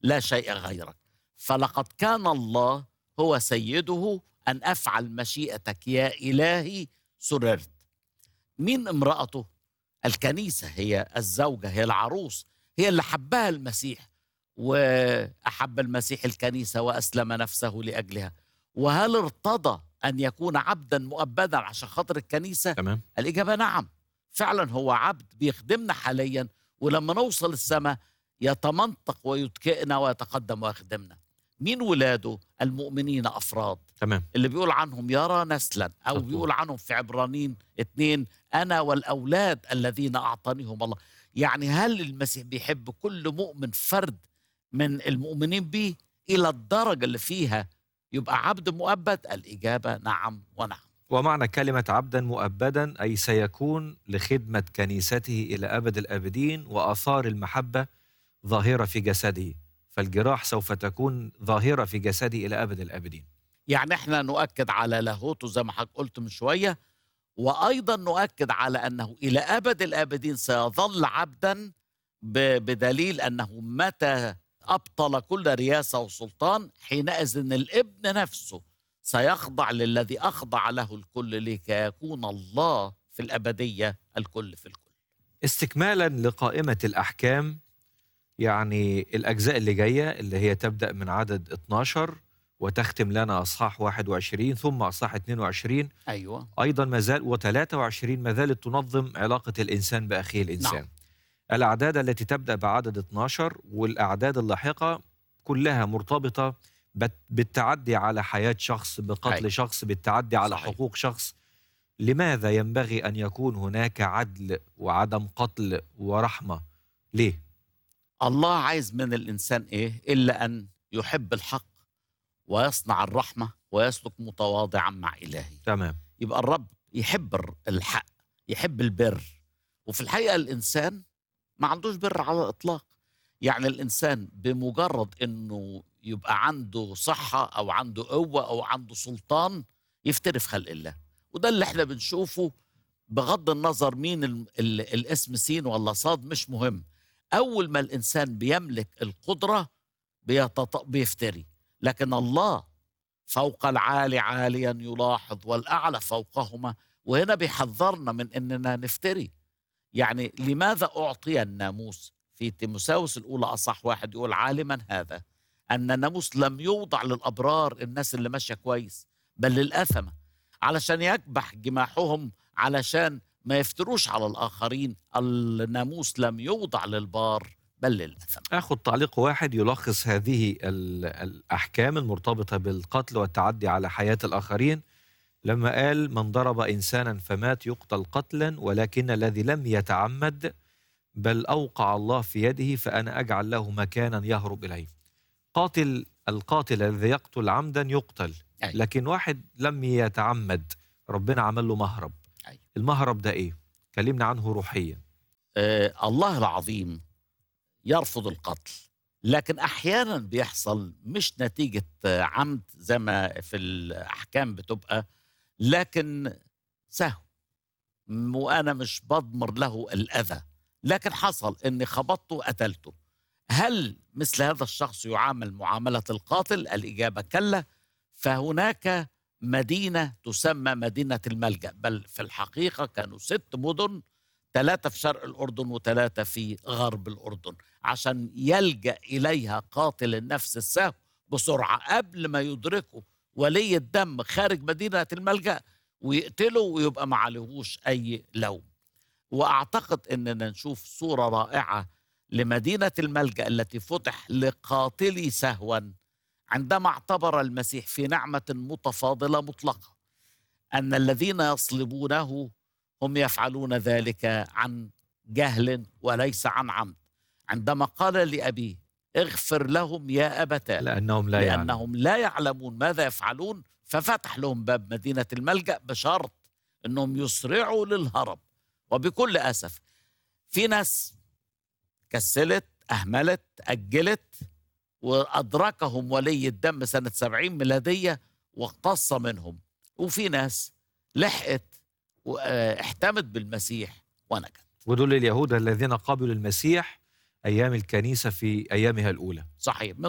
لا شيء غيرك فلقد كان الله هو سيده أن أفعل مشيئتك يا إلهي سررت مين امرأته؟ الكنيسة هي الزوجة هي العروس هي اللي حبها المسيح وأحب المسيح الكنيسة وأسلم نفسه لأجلها وهل ارتضى أن يكون عبدا مؤبدا عشان خاطر الكنيسة؟ تمام الإجابة نعم فعلا هو عبد بيخدمنا حاليا ولما نوصل السماء يتمنطق ويتكئنا ويتقدم ويخدمنا مين ولاده المؤمنين أفراد تمام اللي بيقول عنهم يرى نسلا أو مظبوط. بيقول عنهم في عبرانيين اتنين أنا والأولاد الذين أعطانيهم الله يعني هل المسيح بيحب كل مؤمن فرد من المؤمنين به إلى الدرجة اللي فيها يبقى عبد مؤبد الإجابة نعم ونعم ومعنى كلمة عبدا مؤبدا أي سيكون لخدمة كنيسته إلى أبد الآبدين وآثار المحبة ظاهرة في جسده فالجراح سوف تكون ظاهرة في جسده إلى أبد الآبدين يعني احنا نؤكد على لاهوته زي ما حضرتك قلت من شويه وايضا نؤكد على انه الى ابد الابدين سيظل عبدا ب- بدليل انه متى ابطل كل رياسه وسلطان حينئذ الابن نفسه سيخضع للذي اخضع له الكل لكي يكون الله في الابديه الكل في الكل. استكمالا لقائمة الأحكام يعني الأجزاء اللي جاية اللي هي تبدأ من عدد 12 وتختم لنا أصحاح 21 ثم أصحاح 22 ايوه أيضا ما زال و23 ما زالت تنظم علاقة الإنسان بأخيه الإنسان نعم. الأعداد التي تبدأ بعدد 12 والأعداد اللاحقة كلها مرتبطة بت- بالتعدي على حياة شخص بقتل أي. شخص بالتعدي على صحيح. حقوق شخص لماذا ينبغي أن يكون هناك عدل وعدم قتل ورحمة ليه؟ الله عايز من الانسان ايه الا ان يحب الحق ويصنع الرحمه ويسلك متواضعا مع الهه. تمام يبقى الرب يحب الر- الحق يحب البر وفي الحقيقه الانسان ما عندوش بر على الاطلاق يعني الانسان بمجرد انه يبقى عنده صحه او عنده قوه او عنده سلطان يفتري في خلق الله وده اللي احنا بنشوفه بغض النظر مين ال ال الاسم سين ولا صاد مش مهم اول ما الانسان بيملك القدره بيتط... بيفتري لكن الله فوق العالي عاليا يلاحظ والاعلى فوقهما وهنا بيحذرنا من اننا نفتري يعني لماذا اعطي الناموس في تيموساوس الاولى اصح واحد يقول عالما هذا ان الناموس لم يوضع للابرار الناس اللي ماشيه كويس بل للاثمه علشان يكبح جماحهم علشان ما يفتروش على الاخرين الناموس لم يوضع للبار بل للاثمه أخذ تعليق واحد يلخص هذه ال- الأحكام المرتبطة بالقتل والتعدي على حياة الآخرين لما قال من ضرب إنسانا فمات يقتل قتلا ولكن الذي لم يتعمد بل أوقع الله في يده فأنا أجعل له مكانا يهرب إليه قاتل القاتل الذي يقتل عمدا يقتل أي. لكن واحد لم يتعمد ربنا عمل له مهرب أي. المهرب ده إيه؟ كلمنا عنه روحيا آه الله العظيم يرفض القتل لكن احيانا بيحصل مش نتيجه آه، عمد زي ما في الاحكام بتبقى لكن سهو م- وانا مش بضمر له الاذى لكن حصل اني خبطته وقتلته هل مثل هذا الشخص يعامل معامله القاتل الاجابه كلا فهناك مدينه تسمى مدينه الملجا بل في الحقيقه كانوا ست مدن ثلاثة في شرق الأردن وثلاثة في غرب الأردن عشان يلجأ إليها قاتل النفس السهو بسرعة قبل ما يدركه ولي الدم خارج مدينة الملجأ ويقتله ويبقى ما عليهوش أي لوم وأعتقد أننا نشوف صورة رائعة لمدينة الملجأ التي فتح لقاتلي سهوا عندما اعتبر المسيح في نعمة متفاضلة مطلقة أن الذين يصلبونه هم يفعلون ذلك عن جهل وليس عن عمد عندما قال لأبيه اغفر لهم يا أبتاه لأنهم لا يعلمون لأنهم لا يعلمون ماذا يفعلون ففتح لهم باب مدينة الملجأ بشرط أنهم يسرعوا للهرب وبكل أسف في ناس كسلت أهملت أجلت وأدركهم ولي الدم سنة سبعين ميلادية واقتص منهم وفي ناس لحقت واحتمت بالمسيح ونجت ودول اليهود الذين قبلوا المسيح ايام الكنيسه في ايامها الاولى صحيح من